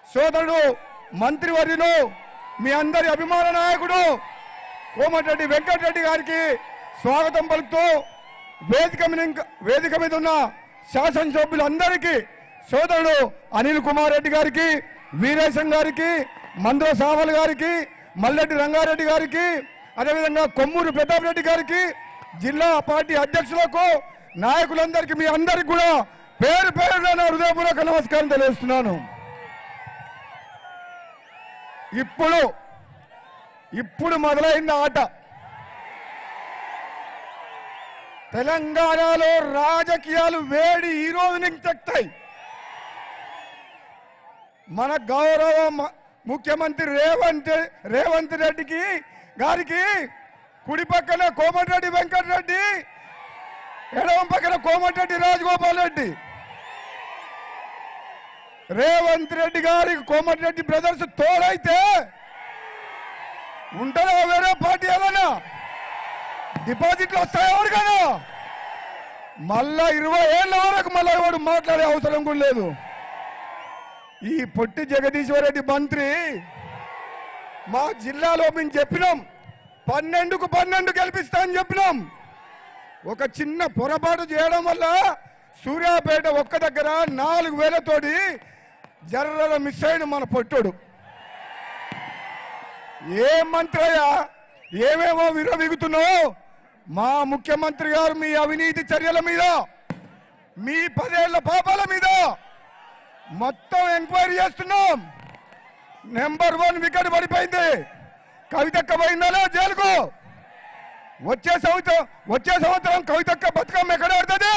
సోదరుడు మంత్రివర్యులు మీ అందరి అభిమాన నాయకుడు కోమటిరెడ్డి వెంకటరెడ్డి గారికి స్వాగతం పలుకుతూ వేదిక మీద ఇంక- వేదిక మీద ఉన్న శాసనసభ్యులందరికీ సోదరుడు అనిల్ కుమార్ రెడ్డి గారికి వీరేశం గారికి మందుల సామల్ గారికి మల్లెడ్డి రంగారెడ్డి గారికి అదేవిధంగా కొమ్మూరు ప్రతాప్ రెడ్డి గారికి జిల్లా పార్టీ అధ్యక్షులకు నాయకులందరికీ మీ అందరికి కూడా పేరు పేరున నా హృదయపూర్వక నమస్కారం తెలియజేస్తున్నాను ఇప్పుడు ఇప్పుడు మొదలైంది ఆట తెలంగాణలో రాజకీయాలు వేడి ఈ రోజు నుంచి తెక్తాయి మన గౌరవ మ- ముఖ్యమంత్రి రేవంత్ రేవంత్ రెడ్డికి గారికి కుడి పక్కన కోమటిరెడ్డి వెంకటరెడ్డి ఎడమ పక్కన కోమటిరెడ్డి రాజగోపాల్ రెడ్డి రేవంత్ రెడ్డి గారికి కోమటిరెడ్డి బ్రదర్స్ తోడైతే ఉంటారా వేరే పార్టీ ఏదైనా డిపాజిట్లు వస్తాయి ఎవరికైనా మళ్ళా ఇరవై ఏళ్ళ వరకు మళ్ళా ఎవడు మాట్లాడే అవసరం కూడా లేదు ఈ పొట్టి జగదీశ్వర్ రెడ్డి మంత్రి మా జిల్లాలో మేము చెప్పినాం పన్నెండుకు పన్నెండు గెలిపిస్తా అని చెప్పినాం ఒక చిన్న పొరపాటు చేయడం వల్ల సూర్యాపేట ఒక్క దగ్గర నాలుగు వేలతోటి జర్ర మిస్ అయిన మన పొట్టుడు ఏ మంత్రి అయ్యా ఏమేమో విరవిగుతున్నావు మా ముఖ్యమంత్రి గారు మీ అవినీతి చర్యల మీద మీ పదేళ్ల పాపాల మీద మొత్తం ఎంక్వైరీ చేస్తున్నాం నెంబర్ వన్ వికెట్ పడిపోయింది కవితక్క పోయిందా జైలుకు వచ్చే సంవత్సరం వచ్చే సంవత్సరం కవితక్క బతుకమ్మ ఎక్కడ ఆడుతుంది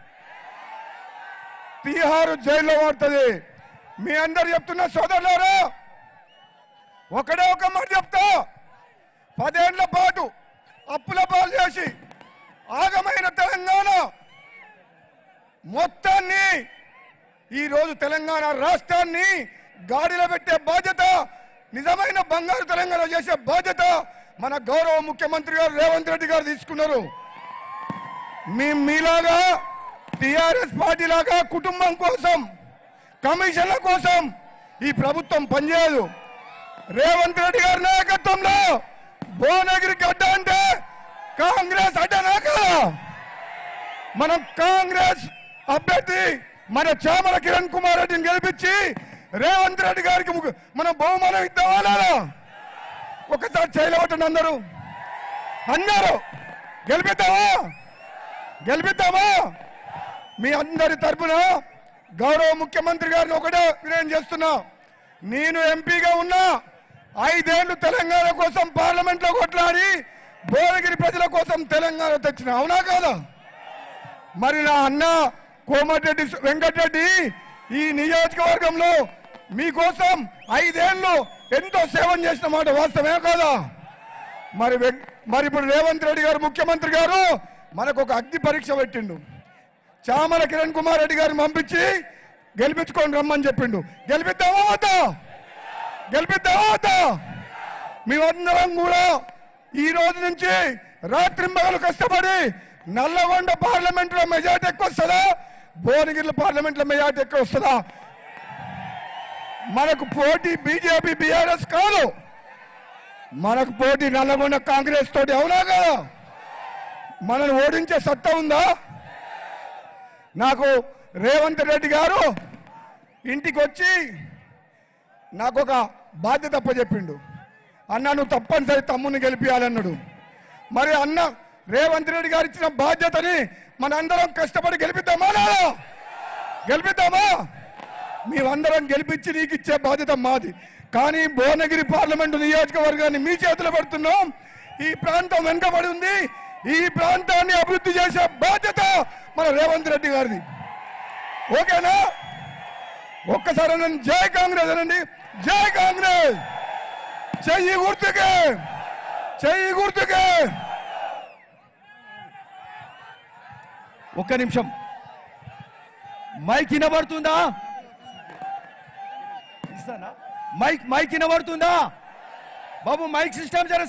తీహారు జైల్లో ఆడుతుంది మీ అందరు చెప్తున్న సోదరులారా ఒకడే ఒక మాట చెప్తా పదేళ్ల పాటు అప్పుల పాలు చేసి ఆగమైన తెలంగాణ మొత్తాన్ని ఈ రోజు తెలంగాణ రాష్ట్రాన్ని గాడిలో పెట్టే బాధ్యత నిజమైన బంగారు తెలంగాణ చేసే బాధ్యత మన గౌరవ ముఖ్యమంత్రి గారు రేవంత్ రెడ్డి గారు తీసుకున్నారు మీ మీలాగా టిఆర్ఎస్ పార్టీ లాగా కుటుంబం కోసం కమిషన్ల కోసం ఈ ప్రభుత్వం పనిచేయదు రేవంత్ రెడ్డి గారి నాయకత్వంలో భువనగిరి గడ్డ అంటే కాంగ్రెస్ అడ్డనా కదా మనం కాంగ్రెస్ అభ్యర్థి మన చామల కిరణ్ కుమార్ రెడ్డిని గెలిపించి రేవంత్ రెడ్డి గారికి ముగ్గు- మనం బహుమానం ఇద్దామా లేదా ఒకసారి చేయలేవటండి అందరూ అందరూ గెలిపిద్దామా గెలిపిద్దామా మీ అందరి తరపున గౌరవ ముఖ్యమంత్రి గారిని ఒకటే వినయం చేస్తున్నా నేను ఎంపీగా ఉన్నా ఐదేళ్లు తెలంగాణ కోసం పార్లమెంట్ లో కొట్లాడి భువనగిరి ప్రజల కోసం తెలంగాణ తెచ్చిన అవునా కాదా మరి నా అన్న కోమటిరెడ్డి వెంకటరెడ్డి ఈ నియోజకవర్గంలో మీకోసం ఐదేళ్లు ఎంతో సేవం చేసిన మాట వాస్తవమే కాదా మరి వెం- మరి ఇప్పుడు రేవంత్ రెడ్డి గారు ముఖ్యమంత్రి గారు మనకు ఒక అగ్ని పరీక్ష పెట్టిండు చామల కిరణ్ కుమార్ రెడ్డి గారిని పంపించి గెలిపించుకొని రమ్మని చెప్పిండు గెలిపిద్దామా వద్దా గెలిపిద్దామా వద్దా మేమందరం కూడా ఈ రోజు నుంచి రాత్రింబగలు కష్టపడి నల్లగొండ పార్లమెంట్ లో మెజార్టీ ఎక్కువ వస్తుందా భువనగిరి పార్లమెంట్ లో మెజార్టీ ఎక్కువ వస్తుందా మనకు పోటీ బీజేపీ బీఆర్ఎస్ కాదు మనకు పోటీ నల్లగొండ కాంగ్రెస్ తోటి అవునా కదా మనల్ని ఓడించే సత్తా ఉందా నాకు రేవంత్ రెడ్డి గారు ఇంటికి వచ్చి నాకు ఒక బాధ్యత అప్పచెప్పిండు అన్న నువ్వు తప్పనిసరి తమ్ముని గెలిపించాలన్నాడు మరి అన్న రేవంత్ రెడ్డి గారు ఇచ్చిన బాధ్యతని మనందరం కష్టపడి గెలిపిద్దామా లేదా? గెలిపిద్దామా మేమందరం గెలిపించి నీకు ఇచ్చే బాధ్యత మాది కానీ భువనగిరి పార్లమెంటు నియోజకవర్గాన్ని మీ చేతిలో పెడుతున్నాం ఈ ప్రాంతం వెనుకబడి ఉంది ఈ ప్రాంతాన్ని అభివృద్ధి చేసే బాధ్యత మన రేవంత్ రెడ్డి గారిది ఓకేనా ఒక్కసారి అనండి జై కాంగ్రెస్ అనండి జై కాంగ్రెస్ చెయ్యి గుర్తుకే చెయ్యి గుర్తుకే ఒక్క నిమిషం మైక్ వినబడుతుందా మైక్ మైక్ వినబడుతుందా బాబు మైక్ సిస్టమ్ జర